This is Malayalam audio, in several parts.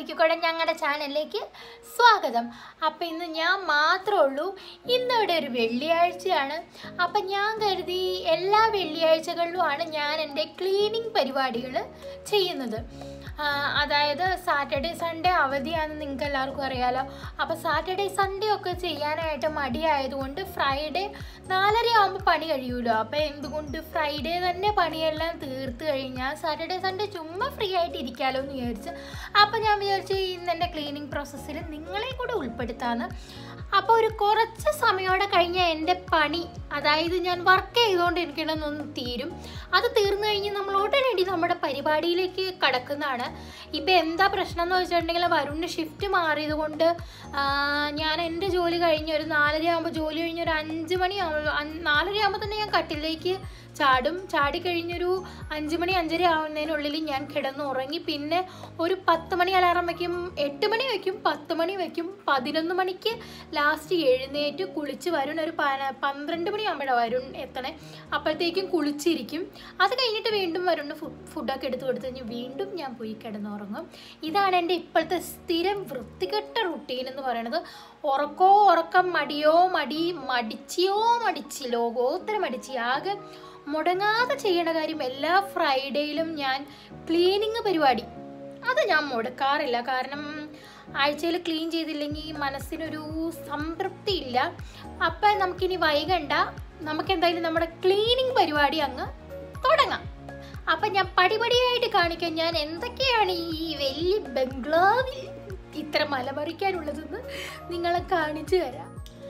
നോക്കിക്കൂടെ ഞങ്ങളുടെ ചാനലിലേക്ക് സ്വാഗതം അപ്പം ഇന്ന് ഞാൻ മാത്രമേ ഉള്ളൂ ഇന്നിവിടെ ഒരു വെള്ളിയാഴ്ചയാണ് അപ്പം ഞാൻ കരുതി എല്ലാ വെള്ളിയാഴ്ചകളിലുമാണ് ഞാൻ എൻ്റെ ക്ലീനിങ് പരിപാടികൾ ചെയ്യുന്നത് ആ, അതായത് സാറ്റർഡേ സൺഡേ അവധിയാണെന്ന് നിങ്ങൾക്ക് എല്ലാവർക്കും അറിയാലോ അപ്പോൾ സാറ്റർഡേ സൺഡേ ഒക്കെ ചെയ്യാനായിട്ട് മടിയായതുകൊണ്ട് ഫ്രൈഡേ നാലര ആകുമ്പോൾ പണി കഴിയുമല്ലോ അപ്പോൾ എന്തുകൊണ്ട് ഫ്രൈഡേ തന്നെ പണിയെല്ലാം തീർത്ത് കഴിഞ്ഞാൽ സാറ്റർഡേ സൺഡേ ചുമ്മാ ഫ്രീ ആയിട്ട് ഇരിക്കാമല്ലോ എന്ന് വിചാരിച്ച് അപ്പോൾ ഞാൻ വിചാരിച്ചു ഇന്ന് എൻ്റെ ക്ലീനിങ് പ്രോസസ്സിൽ നിങ്ങളെ കൂടെ ഉൾപ്പെടുത്താമെന്ന് അപ്പോൾ ഒരു കുറച്ച് സമയോടെ കഴിഞ്ഞാൽ എൻ്റെ പണി അതായത് ഞാൻ വർക്ക് ചെയ്തുകൊണ്ടിരിക്കണമെന്നൊന്ന് തീരും അത് തീർന്നു കഴിഞ്ഞ് നമ്മൾ ഉടനടി നമ്മുടെ പരിപാടിയിലേക്ക് കടക്കുന്നതാണ് ഇപ്പം എന്താ പ്രശ്നം എന്ന് വെച്ചിട്ടുണ്ടെങ്കിൽ വരുണിന് ഷിഫ്റ്റ് മാറിയത് കൊണ്ട് ആ, ഞാൻ എൻ്റെ ജോലി കഴിഞ്ഞ് ഒരു നാലര ആകുമ്പോൾ ജോലി കഴിഞ്ഞ് ഒരു അഞ്ച് മണി നാലര ആകുമ്പോൾ തന്നെ ഞാൻ കട്ടിലേക്ക് ചാടും ചാടി കഴിഞ്ഞൊരു അഞ്ച് മണി അഞ്ചര ആവുന്നതിനുള്ളിൽ ഞാൻ കിടന്നുറങ്ങി പിന്നെ ഒരു പത്ത് മണി അലാറം വയ്ക്കും എട്ട് മണി വയ്ക്കും പത്ത് മണി വയ്ക്കും പതിനൊന്ന് മണിക്ക് ലാസ്റ്റ് എഴുന്നേറ്റ് കുളിച്ച് വരുൺ ഒരു പന- പന്ത്രണ്ട് മണിയാകുമ്പോഴാണ് വരുൺ എത്തണേ അപ്പോഴത്തേക്കും കുളിച്ചിരിക്കും അത് കഴിഞ്ഞിട്ട് വീണ്ടും വരുണ് ഫുഡൊക്കെ എടുത്ത് കൊടുത്ത് കഴിഞ്ഞ് വീണ്ടും ഞാൻ പോയി കിടന്നുറങ്ങും ഇതാണ് എൻ്റെ ഇപ്പോഴത്തെ സ്ഥിരം വൃത്തികെട്ട റുട്ടീൻ എന്ന് പറയുന്നത് ഉറക്കോ ഉറക്കം മടിയോ മടി മടിച്ചിയോ മടിച്ചി ലോകോത്തര മടിച്ചി ആകെ മുടങ്ങാതെ ചെയ്യണ കാര്യം എല്ലാ ഫ്രൈഡേയിലും ഞാൻ ക്ലീനിങ് പരിപാടി അത് ഞാൻ മുടക്കാറില്ല കാരണം ആഴ്ചയിൽ ക്ലീൻ ചെയ്തില്ലെങ്കിൽ മനസ്സിനൊരു സംതൃപ്തി ഇല്ല അപ്പം നമുക്കിനി വൈകണ്ട നമുക്ക് എന്തായാലും നമ്മുടെ ക്ലീനിങ് പരിപാടി അങ്ങ് തുടങ്ങാം അപ്പം ഞാൻ പടിപടിയായിട്ട് കാണിക്കാം ഞാൻ എന്തൊക്കെയാണ് ഈ വലിയ ബംഗ്ലാവിൽ ഇത്ര മലമറിക്കാനുള്ളതെന്ന് നിങ്ങളെ കാണിച്ചു തരാം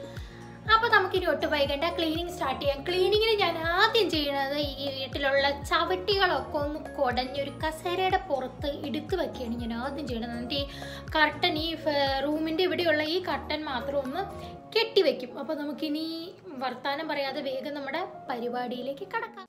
അപ്പോൾ നമുക്കിനി ഒട്ടും വൈകണ്ട ക്ലീനിങ് സ്റ്റാർട്ട് ചെയ്യാം ക്ലീനിങ്ങിന് ഞാൻ ആദ്യം ചെയ്യുന്നത് ഈ വീട്ടിലുള്ള ചവിട്ടികളൊക്കെ ഒന്ന് കുടഞ്ഞൊരു കസേരയുടെ പുറത്ത് എടുത്തു വെക്കുകയാണ് ഞാൻ ആദ്യം ചെയ്യുന്നത് എന്നിട്ട് ഈ കർട്ടൻ ഈ റൂമിൻ്റെ ഇവിടെയുള്ള ഈ കർട്ടൻ മാത്രം ഒന്ന് കെട്ടിവെക്കും അപ്പോൾ നമുക്കിനി വർത്താനം പറയാതെ വേഗം നമ്മുടെ പരിപാടിയിലേക്ക് കടക്കാം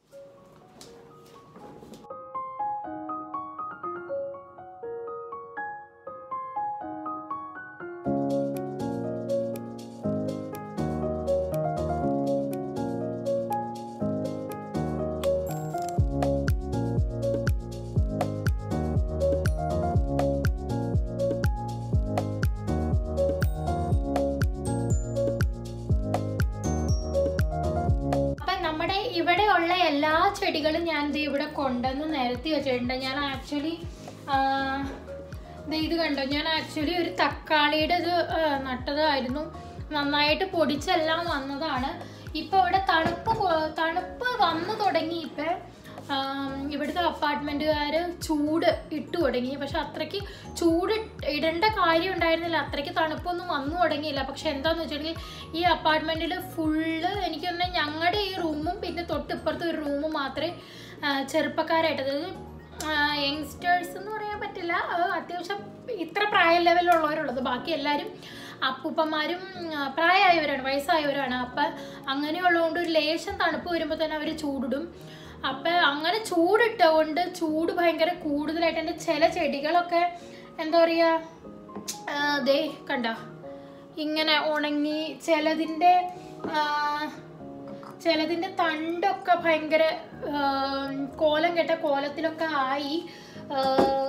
അപ്പം നമ്മുടെ ഇവിടെ ഉള്ള എല്ലാ ചെടികളും ഞാൻ ദേ ഇവിടെ കൊണ്ടുവന്ന് നിരത്തി വെച്ചിട്ടുണ്ട് ഞാൻ ആക്ച്വലി ഇത് കണ്ടോ ഞാൻ ആക്ച്വലി ഒരു തക്കാളിയുടെ ഇത് ആ, നട്ടതായിരുന്നു നന്നായിട്ട് പൊടിച്ചെല്ലാം വന്നതാണ് ഇപ്പൊ ഇവിടെ തണുപ്പ് കൊ- തണുപ്പ് വന്നു തുടങ്ങി ഇപ്പൊ ആം, ഇവിടുത്തെ അപ്പാർട്ട്മെന്റുകാർ ചൂട് ഇട്ടു തുടങ്ങി പക്ഷെ അത്രയ്ക്ക് ചൂട് ഇടേണ്ട കാര്യം ഉണ്ടായിരുന്നില്ല അത്രയ്ക്ക് തണുപ്പൊന്നും വന്നു തുടങ്ങിയില്ല പക്ഷെ എന്താന്ന് വെച്ചിട്ടുണ്ടെങ്കിൽ ഈ അപ്പാർട്ട്മെന്റിൽ ഫുള്ള് എനിക്ക് തന്നെ ഞങ്ങളുടെ ഈ റൂമും പിന്നെ തൊട്ടിപ്പുറത്ത് ഒരു റൂമും മാത്രമേ ആ, ചെറുപ്പക്കാരായിട്ട് അതായത് യങ്സ്റ്റേഴ്സ് എന്ന് പറയാൻ പറ്റില്ല ആ, അത്യാവശ്യം ഇത്ര പ്രായ ലെവലുള്ളവരുള്ളത് ബാക്കി എല്ലാവരും അപ്പൂപ്പന്മാരും ആ, പ്രായമായവരാണ് വയസ്സായവരാണ് അപ്പം അങ്ങനെയുള്ളതുകൊണ്ട് ഒരു ലേശം തണുപ്പ് വരുമ്പോൾ തന്നെ അവർ ചൂടിടും അപ്പം അങ്ങനെ ചൂടിട്ടുകൊണ്ട് ചൂട് ഭയങ്കര കൂടുതലായിട്ട് എൻ്റെ ചില ചെടികളൊക്കെ എന്താ പറയുക ദേ കണ്ട ഇങ്ങനെ ഉണങ്ങി ചിലതിൻ്റെ ചിലതിൻ്റെ തണ്ടൊക്കെ ഭയങ്കര ആ, കോലം കെട്ട കോലത്തിലൊക്കെ ആയി ആ,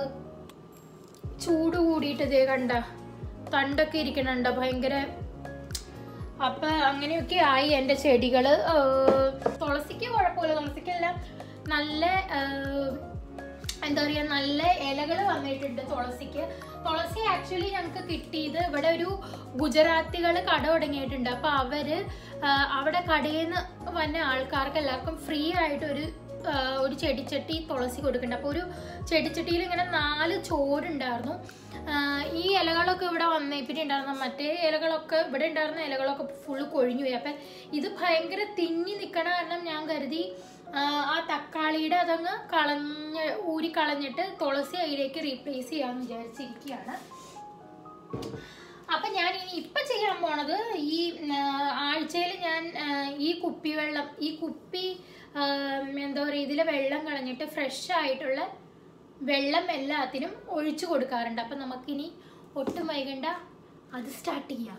ചൂട് കൂടിയിട്ട് ദേ കണ്ട തണ്ടൊക്കെ ഇരിക്കണുണ്ട് ഭയങ്കര അപ്പൊ അങ്ങനെയൊക്കെ ആയി എൻ്റെ ചെടികൾ തുളസിക്ക് കുഴപ്പമില്ല തുളസിക്കെല്ലാം നല്ല ആ, എന്താ പറയുക നല്ല ഇലകൾ വന്നിട്ടുണ്ട് തുളസിക്ക് തുളസി ആക്ച്വലി ഞങ്ങൾക്ക് കിട്ടിയത് ഇവിടെ ഒരു ഗുജറാത്തികൾ കട തുടങ്ങിയിട്ടുണ്ട് അപ്പോൾ അവര് ആ, അവിടെ കടയിൽ നിന്ന് വന്ന ആൾക്കാർക്ക് എല്ലാവർക്കും ഫ്രീ ആയിട്ട് ഒരു ആ, ഒരു ചെടിച്ചട്ടി തുളസി കൊടുക്കുന്നുണ്ട് അപ്പോൾ ഒരു ചെടിച്ചട്ടിയിൽ ഇങ്ങനെ നാല് ചോറുണ്ടായിരുന്നു ആ, ഈ ഇലകളൊക്കെ ഇവിടെ വന്നേപ്പിട്ട് ഉണ്ടായിരുന്ന മറ്റേ ഇലകളൊക്കെ ഇവിടെ ഉണ്ടായിരുന്ന ഇലകളൊക്കെ ഫുള്ള് കൊഴിഞ്ഞു പോയി അപ്പം ഇത് ഭയങ്കര തിങ്ങി നിൽക്കണ കാരണം ഞാൻ കരുതി ആ, ആ തക്കാളിയുടെ അതങ്ങ് കളഞ്ഞ് ഊരി കളഞ്ഞിട്ട് തുളസി അതിലേക്ക് റീപ്ലേസ് ചെയ്യാമെന്ന് വിചാരിച്ചിരിക്കുകയാണ് അപ്പം ഞാൻ ഇനി ഇപ്പം ചെയ്യാൻ പോണത് ഈ ആഴ്ചയിൽ ഞാൻ ആ, ഈ കുപ്പിവെള്ളം ഈ കുപ്പി ആ, എന്താ പറയുക ഇതിലെ വെള്ളം കളഞ്ഞിട്ട് ഫ്രഷ് ആയിട്ടുള്ള വെള്ളം എല്ലാത്തിനും ഒഴിച്ചു കൊടുക്കാറുണ്ട് അപ്പം നമുക്കിനി ഒട്ടും വൈകണ്ട അത് സ്റ്റാർട്ട് ചെയ്യാം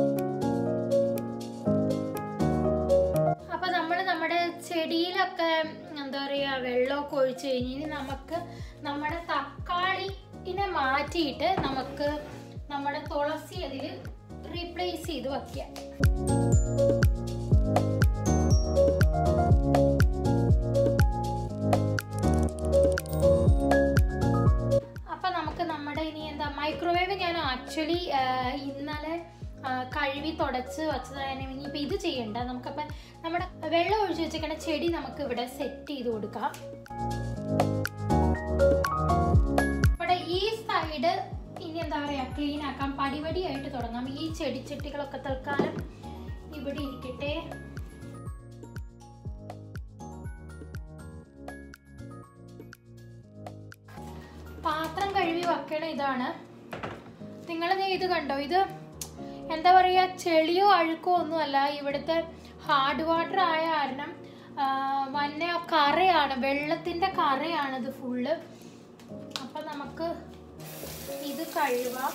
അപ്പൊ നമ്മൾ നമ്മുടെ ചെടിയിലൊക്കെ എന്താ പറയാ വെള്ളമൊക്കെ ഒഴിച്ചു കഴിഞ്ഞ് ഇനി നമുക്ക് നമ്മുടെ തക്കാളി പോട്ടിനെ മാറ്റിയിട്ട് നമുക്ക് നമ്മുടെ തുളസി അതിൽ റീപ്ലേസ് ചെയ്ത് വയ്ക്കാം അപ്പൊ നമുക്ക് നമ്മുടെ ഇനി എന്താ മൈക്രോവേവ് ഞാൻ ആക്ച്വലി ഇന്നലെ ആ, കഴുകി തുടച്ച് വെച്ചതാണ് ഇനിയിപ്പോൾ ഇത് ചെയ്യണ്ട നമുക്കപ്പം നമ്മുടെ വെള്ളം ഒഴിച്ച് വെച്ചിരിക്കുന്ന ചെടി നമുക്ക് ഇവിടെ സെറ്റ് ചെയ്ത് കൊടുക്കാം ഇവിടെ ഈ സൈഡ് ഇനി എന്താ പറയാ ക്ലീൻ ആക്കാം പടിപടിയായിട്ട് തുടങ്ങാം ഈ ചെടിച്ചട്ടികളൊക്കെ തൽക്കാലം ഇവിടെ ഇരിക്കട്ടെ പാത്രം കഴുകി വെക്കണ ഇതാണ് നിങ്ങൾ ഇത് കണ്ടോ ഇത് എന്താ പറയുക ചെളിയോ അഴുക്കോ ഒന്നുമല്ല ഇവിടുത്തെ ഹാർഡ് വാട്ടർ ആയ കാരണം ആ, വന്ന കറയാണ് വെള്ളത്തിൻ്റെ കറയാണ് ഇത് ഫുള്ള് അപ്പം നമുക്ക് ഇത് കഴുകാം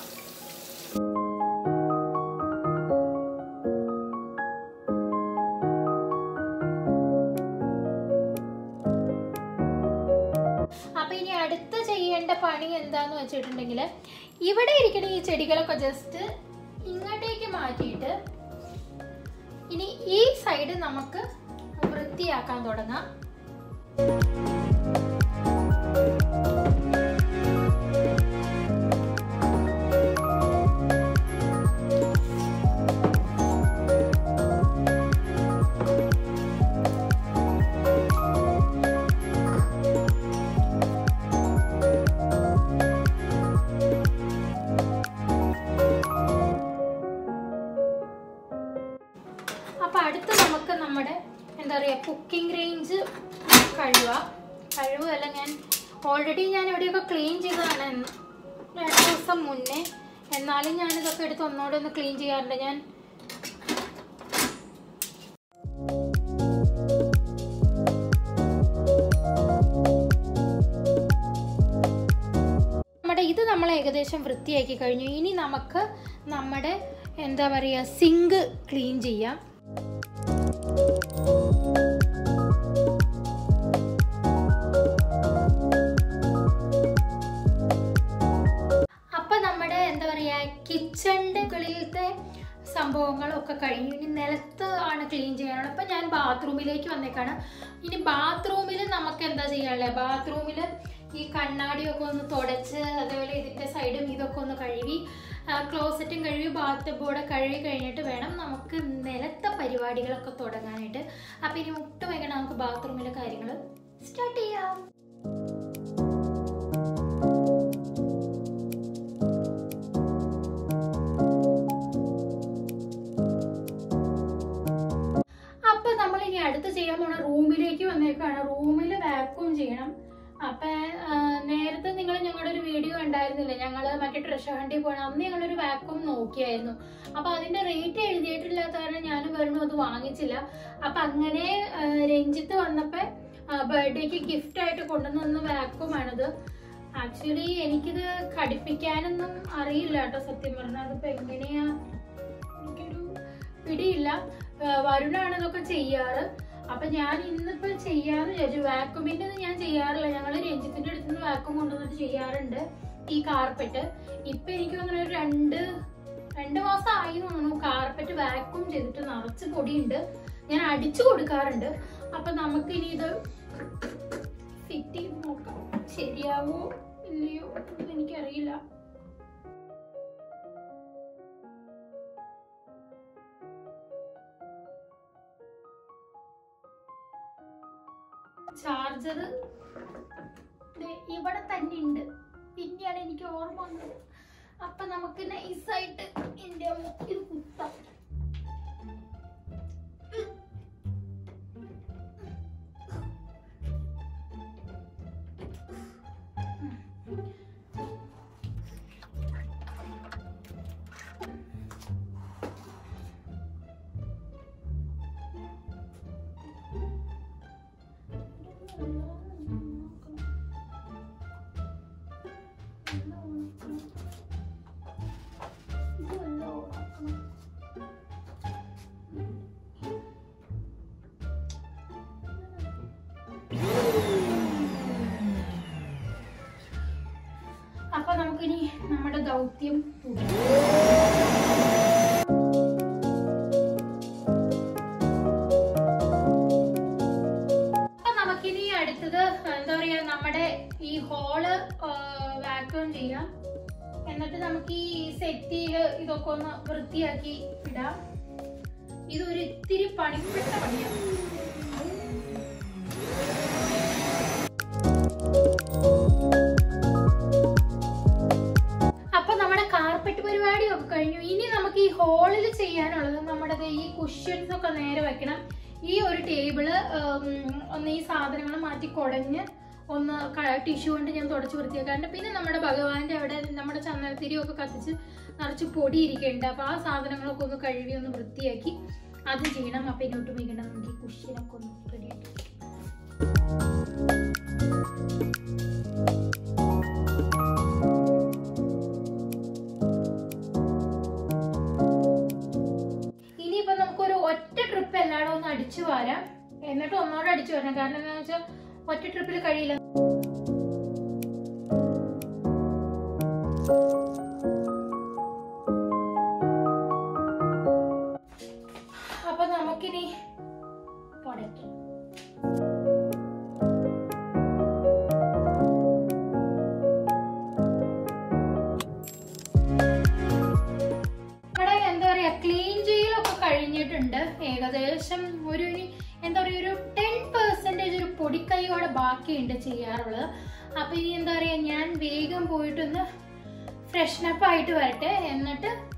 അപ്പൊ ഇനി അടുത്ത് ചെയ്യേണ്ട പണി എന്താന്ന് വെച്ചിട്ടുണ്ടെങ്കിൽ ഇവിടെ ഇരിക്കുന്ന ഈ ചെടികളൊക്കെ ജസ്റ്റ് ഇങ്ങോട്ടേക്ക് മാറ്റിയിട്ട് ഇനി ഈ സൈഡ് നമുക്ക് വൃത്തിയാക്കാൻ തുടങ്ങാം അപ്പൊ അടുത്ത് നമുക്ക് നമ്മുടെ എന്താ പറയാ കുക്കിംഗ് റേഞ്ച് കഴുകുക കഴുകുകയല്ല ഞാൻ ഓൾറെഡി ഞാൻ എവിടെയൊക്കെ ക്ലീൻ ചെയ്തതാണ് എന്ന് രണ്ട് ദിവസം മുന്നേ എന്നാലും ഞാൻ ഇതൊക്കെ എടുത്ത് ഒന്നോടെ ഒന്ന് ക്ലീൻ ചെയ്യാറുണ്ട് ഞാൻ നമ്മുടെ ഇത് നമ്മൾ ഏകദേശം വൃത്തിയാക്കി കഴിഞ്ഞു ഇനി നമുക്ക് നമ്മുടെ എന്താ പറയുക സിങ്ക് ക്ലീൻ ചെയ്യാം അപ്പൊ നമ്മുടെ എന്താ പറയാ കിച്ചണിന്റെ ഉള്ളിലത്തെ സംഭവങ്ങളൊക്കെ കഴിഞ്ഞു ഇനി നിലത്ത് ആണ് ക്ലീൻ ചെയ്യാനുള്ളത് അപ്പൊ ഞാൻ ബാത്റൂമിലേക്ക് വന്നേക്കാണ് ഇനി ബാത്റൂമിൽ നമുക്ക് എന്താ ചെയ്യാനുള്ളത് ബാത്റൂമിൽ ഈ കണ്ണാടിയൊക്കെ ഒന്ന് തുടച്ച് അതേപോലെ ഇതിന്റെ സൈഡും ഇതൊക്കെ ഒന്ന് കഴുകി ക്ലോസറ്റും കഴുകി ബാത്ത് ബോർഡ് കഴുകി കഴിഞ്ഞിട്ട് വേണം നമുക്ക് നിലത്തെ പരിപാടികളൊക്കെ തുടങ്ങാനായിട്ട് അപ്പം ഇനി മുട്ട് വയ്ക്കണം നമുക്ക് ബാത്റൂമിലെ കാര്യങ്ങൾ സ്റ്റാർട്ട് ചെയ്യാം അപ്പൊ നമ്മൾ ഇനി അടുത്ത് ചെയ്യാൻ പോണ റൂമിലേക്ക് വന്നേക്കാണ് റൂമിൽ വാക്യൂം ചെയ്യണം അപ്പൊ ആ, നേരത്തെ നിങ്ങൾ ഞങ്ങളുടെ ഒരു വീഡിയോ ഉണ്ടായിരുന്നില്ലേ ഞങ്ങൾ മറ്റേ ട്രഷർ ഹണ്ടിൽ പോകണം അന്ന് ഞങ്ങളൊരു വാക്യൂം നോക്കിയായിരുന്നു അപ്പൊ അതിന്റെ റേറ്റ് എഴുതിയിട്ടില്ലാത്ത കാരണം ഞാൻ വരുന്നു അത് വാങ്ങിച്ചില്ല അപ്പൊ അങ്ങനെ ആ, രഞ്ജിത്ത് വന്നപ്പോ ബർത്ത്ഡേക്ക് ഗിഫ്റ്റ് ആയിട്ട് കൊണ്ടുവന്ന വാക്യൂം ആണിത് ആക്ച്വലി എനിക്കിത് ഘടിപ്പിക്കാനൊന്നും അറിയില്ല കേട്ടോ സത്യം പറഞ്ഞാൽ അതിപ്പോ എങ്ങനെയാ എനിക്കൊരു പിടിയില്ല ആ, വരുണാണ് ഇതൊക്കെ ചെയ്യാറ് അപ്പൊ ഞാൻ ഇന്നിപ്പോ ചെയ്യാന്ന് വിചാരിച്ചു വാക്യൂമിന്റെ ഞാൻ ചെയ്യാറില്ല ഞങ്ങൾ രഞ്ജിത്തിന്റെ അടുത്ത് നിന്ന് വാക്യൂം കൊണ്ടുവന്നിട്ട് ചെയ്യാറുണ്ട് ഈ കാർപ്പറ്റ് ഇപ്പൊ എനിക്ക് അങ്ങനെ ഒരു രണ്ട് രണ്ട് മാസം ആയി എന്ന് തോന്നുന്നു കാർപ്പറ്റ് വാക്യൂം ചെയ്തിട്ട് നിറച്ച് പൊടിയുണ്ട് ഞാൻ അടിച്ചു കൊടുക്കാറുണ്ട് അപ്പൊ നമുക്ക് ഇനി ഇത് ഫിറ്റ് ചെയ്ത് നോക്കാം ശരിയാവോ ഇല്ലയോ എന്ന് എനിക്കറിയില്ല ചാർജർ ഇവിടെ തന്നെ ഉണ്ട് പിന്നെയാണ് എനിക്ക് ഓർമ്മ വന്നത് അപ്പൊ നമുക്ക് നൈസായിട്ട് ഇതിന്റെ ഇത് കുത്താം ഇത് വല്ല ഓണാക്കണം. ദൗത്യം തുടരും അപ്പൊ നമുക്കിനി അടുത്തത് എന്താ പറയാ നമ്മുടെ ഈ ഹോള് വാക്യൂം ചെയ്യാം എന്നിട്ട് നമുക്ക് ഈ സെറ്റിയില് ഇതൊക്കെ ഒന്ന് വൃത്തിയാക്കി ഇടാം ഇതൊരു ഇത്തിരി പണിപ്പെട്ട പണിയാണ് അപ്പൊ നമ്മുടെ കാർപ്പറ്റ് പരിപാടി ഒക്കെ കഴിഞ്ഞു ഇനി നമുക്ക് ഈ ഹോളിൽ ചെയ്യാനുള്ളത് നമ്മുടെ ദേ ഈ കുഷ്യൻസ് ഒക്കെ നേരെ വെക്കണം ഈ ഒരു ടേബിള് ഒന്ന് ഈ സാധനങ്ങൾ മാറ്റി കുടഞ്ഞ് ഒന്ന് ടിഷ്യൂ കൊണ്ട് ഞാൻ തുടച്ച് വൃത്തിയാക്കാറുണ്ട് പിന്നെ നമ്മുടെ ഭഗവാന്റെ അവിടെ നമ്മുടെ ചന്ദനത്തിരി ഒക്കെ കത്തിച്ച് നിറച്ച് പൊടി ഇരിക്കുന്നുണ്ട് അപ്പൊ ആ സാധനങ്ങളൊക്കെ ഒന്ന് കഴുകി ഒന്ന് വൃത്തിയാക്കി അത് ചെയ്യണം അപ്പൊ ഇനി ഒട്ടും വൈകണ്ട നമുക്ക് ഈ കുഷ്യനൊക്കെ ഒന്ന് റെഡിയാക്കി ഇനിയിപ്പോ നമുക്കൊരു ഒറ്റ ട്രിപ്പ് എല്ലായിടും ഒന്ന് അടിച്ചു വാരാം എന്നിട്ട് ഒന്നോടെ അടിച്ചു വരണം കാരണം എന്താണെന്ന് വെച്ചാൽ ഒറ്റ ട്രിപ്പിൽ കഴിയില്ല അപ്പൊ നമുക്കിനി തുടയ്ക്കാം ഇവിടെ എന്താ പറയാ ക്ലീൻ ചെയ്യലൊക്കെ കഴിഞ്ഞിട്ടുണ്ട് ഏകദേശം ഒരു ഇനി എന്താ പറയാ ഒരു ടെൻ പെർസെന്റേജ് ഒരു പൊടിക്കൈയോടെ ബാക്കിയുണ്ട് ചെയ്യാറുള്ളത് അപ്പൊ ഇനി എന്താ പറയാ ഞാൻ വേഗം പോയിട്ടൊന്ന് ഫ്രഷ്നപ്പ് ആയിട്ട് വരട്ടെ എന്നിട്ട്